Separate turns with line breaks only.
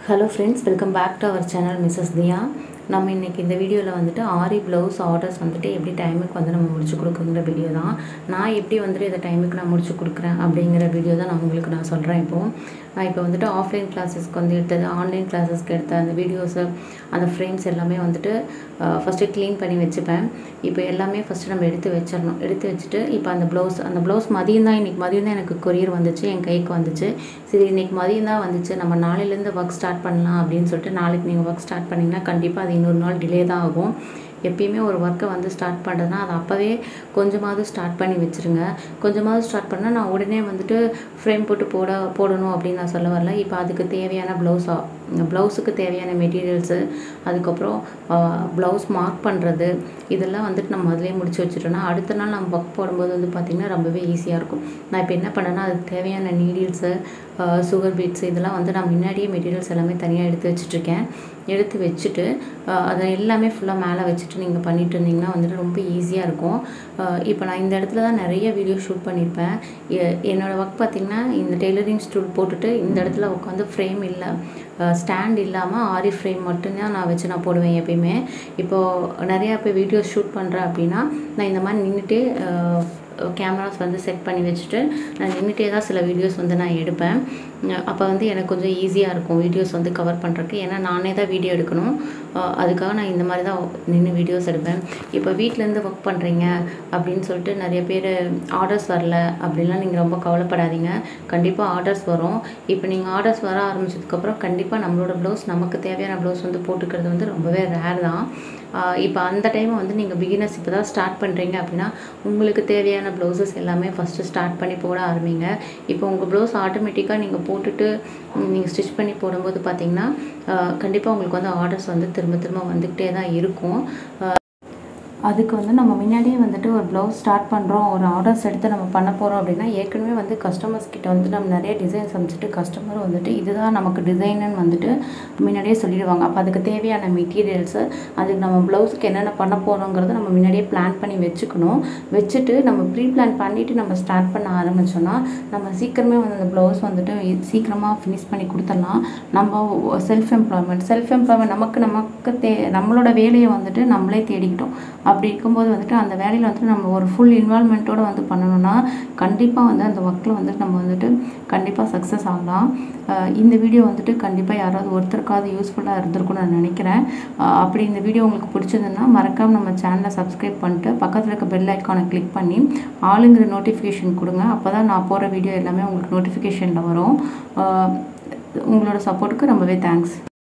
hello friends welcome back to our channel Mrs Diya நம்ம இன்றைக்கி இந்த வீடியோவில் வந்துட்டு ஆரி ப்ளவுஸ் ஆர்டர்ஸ் வந்துட்டு எப்படி டைமுக்கு வந்து நம்ம முடிச்சு கொடுக்குங்கிற வீடியோ தான் நான் எப்படி வந்துட்டு இந்த டைமுக்கு நான் முடிச்சு கொடுக்குறேன் அப்படிங்கிற வீடியோ தான் நான் உங்களுக்கு நான் சொல்கிறேன் இப்போது நான் இப்போ வந்துட்டு ஆஃப்லைன் கிளாஸஸ்க்கு வந்து எடுத்தது ஆன்லைன் கிளாஸஸ்க்கு எடுத்த அந்த வீடியோஸு அந்த ஃப்ரேம்ஸ் எல்லாமே வந்துட்டு ஃபஸ்ட்டு க்ளீன் பண்ணி வச்சுப்பேன் இப்போ எல்லாமே ஃபஸ்ட்டு நம்ம எடுத்து வச்சிடணும் எடுத்து வச்சுட்டு இப்போ அந்த ப்ளவுஸ் அந்த ப்ளவுஸ் மதியம் தான் இன்றைக்கி மதியம் தான் எனக்கு கொரியர் வந்துச்சு என் கைக்கு வந்துச்சு சரி இன்றைக்கி மதியம் தான் வந்துச்சு நம்ம நாளையிலேருந்து ஒர்க் ஸ்டார்ட் பண்ணலாம் அப்படின்னு சொல்லிட்டு நாளைக்கு நீங்கள் ஒர்க் ஸ்டார்ட் பண்ணிங்கன்னா கண்டிப்பாக அது இன்னொரு நாள் டிலே தான் ஆகும் எப்பயுமே ஒரு ஒர்க்கை வந்து ஸ்டார்ட் பண்ணுறதுனா அதை அப்போவே கொஞ்சமாவது ஸ்டார்ட் பண்ணி வச்சுருங்க கொஞ்சமாவது ஸ்டார்ட் பண்ணால் நான் உடனே வந்துட்டு ஃப்ரேம் போட்டு போட போடணும் அப்படின்னு நான் சொல்ல வரல இப்போ அதுக்கு தேவையான ப்ளவுஸா ப்ளவுஸுக்கு தேவையான மெட்டீரியல்ஸு அதுக்கப்புறம் ப்ளவுஸ் மார்க் பண்ணுறது இதெல்லாம் வந்துட்டு நம்ம அதிலே முடிச்சு வச்சுட்டோன்னா அடுத்த நாள் நம்ம ஒர்க் போடும்போது வந்து பார்த்திங்கன்னா ரொம்பவே ஈஸியாக இருக்கும் நான் இப்போ என்ன பண்ணேன்னா அதுக்கு தேவையான நீடில்ஸு சுகர் பீட்ஸ் இதெல்லாம் வந்து நான் முன்னாடியே மெட்டீரியல்ஸ் எல்லாமே தனியாக எடுத்து வச்சுட்ருக்கேன் எடுத்து வச்சுட்டு அதை எல்லாமே ஃபுல்லாக மேலே வச்சுட்டு நீங்கள் பண்ணிட்டு இருந்தீங்கன்னா வந்துட்டு ரொம்ப ஈஸியாக இருக்கும் இப்போ நான் இந்த இடத்துல தான் நிறைய வீடியோ ஷூட் பண்ணியிருப்பேன் என்னோடய ஒர்க் பார்த்திங்கன்னா இந்த டெய்லரிங் ஸ்டூல் போட்டுட்டு இந்த இடத்துல உட்காந்து ஃப்ரேம் இல்லை ஸ்டாண்ட் இல்லாமல் ஆரி ஃப்ரேம் மட்டும்தான் நான் வச்சு நான் போடுவேன் எப்பயுமே இப்போது நிறையா இப்போ வீடியோஸ் ஷூட் பண்ணுறேன் அப்படின்னா நான் இந்த மாதிரி நின்றுட்டே கேமராஸ் வந்து செட் பண்ணி வச்சுட்டு நான் நின்றுட்டே தான் சில வீடியோஸ் வந்து நான் எடுப்பேன் அப்போ வந்து எனக்கு கொஞ்சம் ஈஸியாக இருக்கும் வீடியோஸ் வந்து கவர் பண்ணுறதுக்கு ஏன்னா நானே தான் வீடியோ எடுக்கணும் அதுக்காக நான் இந்த மாதிரி தான் நின்று வீடியோஸ் எடுப்பேன் இப்போ வீட்டிலேருந்து ஒர்க் பண்ணுறீங்க அப்படின்னு சொல்லிட்டு நிறைய பேர் ஆர்டர்ஸ் வரல அப்படின்லாம் நீங்கள் ரொம்ப கவலைப்படாதீங்க கண்டிப்பாக ஆர்டர்ஸ் வரும் இப்போ நீங்கள் ஆர்டர்ஸ் வர ஆரம்பிச்சதுக்கப்புறம் கண்டிப்பாக நம்மளோட ப்ளவுஸ் நமக்கு தேவையான ப்ளவுஸ் வந்து போட்டுக்கிறது வந்து ரொம்பவே ரேர் தான் இப்போ அந்த டைமை வந்து நீங்கள் பிகினர்ஸ் இப்போ தான் ஸ்டார்ட் பண்ணுறீங்க அப்படின்னா உங்களுக்கு தேவையான ப்ளவுசஸ் எல்லாமே ஃபஸ்ட்டு ஸ்டார்ட் பண்ணி போட ஆரம்பிங்க இப்போ உங்கள் ப்ளவுஸ் ஆட்டோமேட்டிக்காக நீங்கள் போட்டுட்டு நீங்கள் ஸ்டிச் பண்ணி போடும்போது பார்த்தீங்கன்னா கண்டிப்பாக உங்களுக்கு வந்து ஆர்டர்ஸ் வந்து திரும்ப திரும்ப வந்துக்கிட்டே தான் இருக்கும் அதுக்கு வந்து நம்ம முன்னாடியே வந்துட்டு ஒரு ப்ளவுஸ் ஸ்டார்ட் பண்ணுறோம் ஒரு ஆர்டர்ஸ் எடுத்து நம்ம பண்ண போகிறோம் அப்படின்னா ஏற்கனவே வந்து கஸ்டமர்ஸ் கிட்ட வந்து நம்ம நிறைய டிசைன்ஸ் அமைச்சிட்டு கஸ்டமர் வந்துட்டு இதுதான் நமக்கு டிசைனுன்னு வந்துட்டு முன்னாடியே சொல்லிடுவாங்க அப்போ அதுக்கு தேவையான மெட்டீரியல்ஸு அதுக்கு நம்ம ப்ளவுஸுக்கு என்னென்ன பண்ண போகிறோங்கிறத நம்ம முன்னாடியே பிளான் பண்ணி வச்சுக்கணும் வச்சுட்டு நம்ம ப்ரீ பிளான் பண்ணிவிட்டு நம்ம ஸ்டார்ட் பண்ண ஆரம்பித்தோன்னா நம்ம சீக்கிரமே வந்து அந்த ப்ளவுஸ் வந்துட்டு சீக்கிரமாக ஃபினிஷ் பண்ணி கொடுத்துடலாம் நம்ம செல்ஃப் எம்ப்ளாய்மெண்ட் செல்ஃப் எம்ப்ளாய்மெண்ட் நமக்கு நமக்கு தே நம்மளோட வேலையை வந்துட்டு நம்மளே தேடிக்கிட்டோம் அப்படி இருக்கும்போது வந்துட்டு அந்த வேலையில் வந்துட்டு நம்ம ஒரு ஃபுல் இன்வால்மெண்ட்டோடு வந்து பண்ணணும்னா கண்டிப்பாக வந்து அந்த ஒர்க்கில் வந்துட்டு நம்ம வந்துட்டு கண்டிப்பாக சக்ஸஸ் ஆகலாம் இந்த வீடியோ வந்துட்டு கண்டிப்பாக யாராவது ஒருத்தருக்காவது யூஸ்ஃபுல்லாக இருந்திருக்கும்னு நான் நினைக்கிறேன் அப்படி இந்த வீடியோ உங்களுக்கு பிடிச்சதுன்னா மறக்காமல் நம்ம சேனலை சப்ஸ்கிரைப் பண்ணிட்டு பக்கத்தில் இருக்க பெல் ஐக்கானை கிளிக் பண்ணி ஆளுங்கிற நோட்டிஃபிகேஷன் கொடுங்க அப்போ தான் நான் போகிற வீடியோ எல்லாமே உங்களுக்கு நோட்டிஃபிகேஷனில் வரும் உங்களோட சப்போர்ட்டுக்கு ரொம்பவே தேங்க்ஸ்